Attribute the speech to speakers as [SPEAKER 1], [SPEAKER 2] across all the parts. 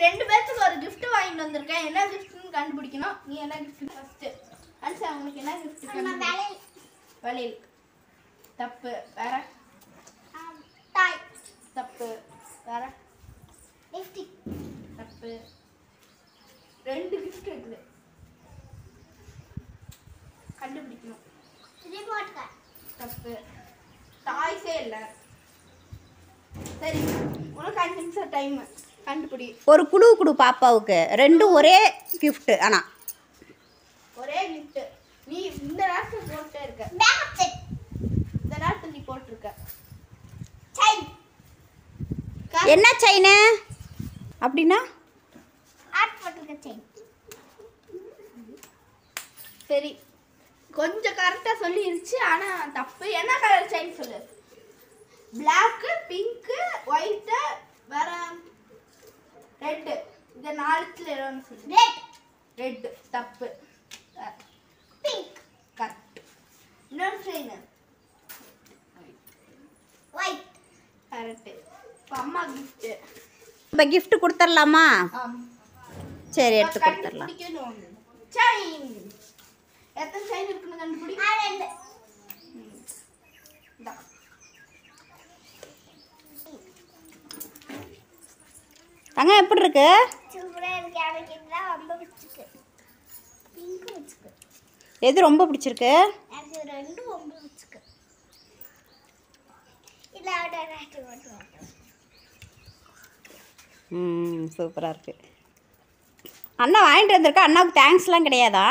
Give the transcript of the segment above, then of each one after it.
[SPEAKER 1] ரெண்டு பேர்த்துக்கு ஒரு gift வாங்கிட்டு வந்திருக்கேன் என்ன கிஃப்ட்னு கண்டுபிடிக்கணும் நீ என்ன கிஃப்ட் ஃபர்ஸ்ட் அன்சா உங்களுக்கு என்ன கிஃப்ட் வளையல் தப்பு வேற
[SPEAKER 2] டாய்
[SPEAKER 1] தப்பு வேற
[SPEAKER 2] லிப்ஸ்டிக்
[SPEAKER 1] தப்பு ரெண்டு கிஃப்ட் இருக்குது கண்டுபிடிக்கணும்
[SPEAKER 2] ரிமோட் கார்
[SPEAKER 1] தப்பு டாய்ஸே இல்லை சரி உனக்கு அஞ்சு நிமிஷம் டைம் கண்டுபிடி
[SPEAKER 3] ஒரு குழு குடு பாப்பாவுக்கு ரெண்டும் ஒரே கிஃப்ட் ஆனால்
[SPEAKER 1] ஒரே gift நீ இந்த நேரத்தில் போட்டே இருக்க
[SPEAKER 2] மேக்கப் செட்
[SPEAKER 1] இந்த நேரத்தில் நீ போட்டிருக்க
[SPEAKER 2] செயின்
[SPEAKER 3] என்ன செயின் அப்படின்னா
[SPEAKER 2] ஆர்ட் போட்டிருக்க செயின்
[SPEAKER 1] சரி கொஞ்சம் கரெக்டாக சொல்லிருச்சு ஆனால் தப்பு என்ன கலர் செயின் சொல்லு பிளாக்கு பிங்க்கு ஒயிட்டு வேற ரெட்டு இந்த நாலுத்துல ஒன்று சொல்லு
[SPEAKER 2] ரெட்
[SPEAKER 1] ரெட்டு தப்பு
[SPEAKER 2] பிங்க்
[SPEAKER 1] கரெக்ட் இன்னொரு செயின்
[SPEAKER 2] ஒயிட்
[SPEAKER 1] கரெக்டு இப்போ அம்மா கிஃப்ட்டு
[SPEAKER 3] இப்போ gift கொடுத்துர்லாமா
[SPEAKER 1] ஆம்
[SPEAKER 3] சரி எடுத்து கொடுத்துடலாம்
[SPEAKER 1] கண்டுபிடிக்கணும் செயின் எத்தனை செயின் இருக்குன்னு கண்டுபிடி
[SPEAKER 2] ஆ ரெண்டு
[SPEAKER 1] இந்தா.
[SPEAKER 3] தங்க எப்படி இருக்கு
[SPEAKER 2] சூப்பராக இருக்கு எனக்கு இதுதான் ரொம்ப பிடிச்சிருக்கு பிங்க் பிடிச்சிருக்கு
[SPEAKER 3] எது ரொம்ப பிடிச்சிருக்கு
[SPEAKER 2] எனக்கு ரெண்டும் ரொம்ப பிடிச்சிருக்கு இல்லை அவட ராட்டு மட்டும்
[SPEAKER 3] ம் சூப்பராக இருக்கு அண்ணா வாங்கிட்டு வந்திருக்கா அண்ணாவுக்கு தேங்க்ஸ்லாம் கிடையாதா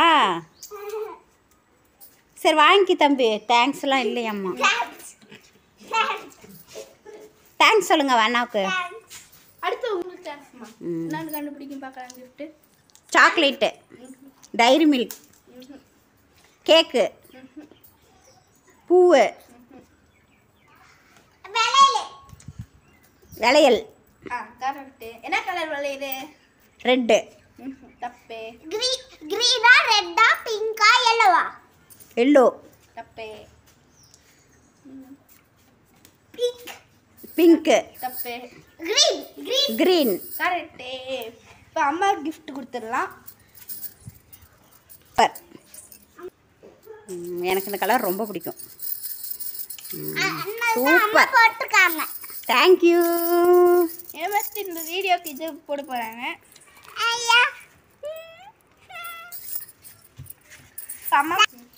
[SPEAKER 3] சரி வாங்கிக்கி தம்பி தேங்க்ஸ்லாம் இல்லையம்மா
[SPEAKER 2] தேங்க்ஸ் தேங்க்ஸ்
[SPEAKER 3] தேங்க்ஸ் சொல்லுங்க அண்ணாவுக்கு
[SPEAKER 2] தேங்க்ஸ்
[SPEAKER 1] அடுத்து உங்களுக்கு சான்ஸ்மா
[SPEAKER 3] ம்.
[SPEAKER 1] என்னன்னு கண்டுபிடிக்கும் பார்க்கலாம் gift
[SPEAKER 3] chocolate dairy milk cake பூவு
[SPEAKER 2] விலையில
[SPEAKER 3] விளையல்
[SPEAKER 1] ஆ கரெக்டு என்ன கலர் வளையுது
[SPEAKER 3] ரெட்டு
[SPEAKER 1] தப்பே
[SPEAKER 2] கிரீன் கிரீனா ரெட்டா பிங்கா எல்லோவா
[SPEAKER 3] எல்லோ
[SPEAKER 1] தப்பே
[SPEAKER 2] பிங்க்
[SPEAKER 3] பிங்க்கு
[SPEAKER 1] தப்பே
[SPEAKER 2] கிரீன் கிரீன்
[SPEAKER 3] க்ரீன்
[SPEAKER 1] கரெக்டே இப்போ அம்மா கிஃப்ட் கொடுத்துடலாம்
[SPEAKER 3] சூப்பர் ம், எனக்கு இந்த கலர் ரொம்ப பிடிக்கும்
[SPEAKER 2] அம்மா
[SPEAKER 3] சூப்பர்
[SPEAKER 2] போட்டிருக்காங்க
[SPEAKER 3] தேங்க்யூ
[SPEAKER 1] ஏன் ஃபஸ்ட்டு இந்த வீடியோக்கு இது போட போகிறாங்க
[SPEAKER 2] ஐயா
[SPEAKER 1] அம்மா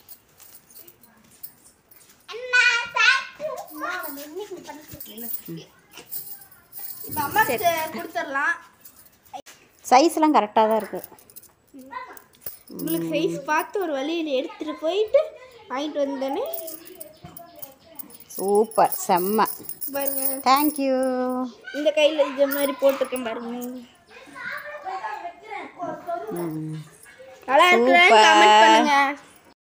[SPEAKER 2] அம்மா சாப்பிட்டு அம்மா வந்து இன்னைக்கு பண்ணிட்டு
[SPEAKER 1] இப்போ அம்மா கொடுத்துடலாம்
[SPEAKER 3] சைஸ்லாம் கரெக்டாக தான் இருக்குது
[SPEAKER 1] உங்களுக்கு சைஸ் பார்த்து ஒரு வழியில் எடுத்துகிட்டு போயிட்டு வாங்கிட்டு வந்தேனே
[SPEAKER 3] சூப்பர் செம்ம
[SPEAKER 1] பாருங்க
[SPEAKER 3] தேங்க்யூ
[SPEAKER 1] இந்த கையில் இது மாதிரி போட்டிருக்கேன் பாருங்க நல்லா இருக்குன்னு
[SPEAKER 3] Super.
[SPEAKER 1] கமெண்ட் பண்ணுங்க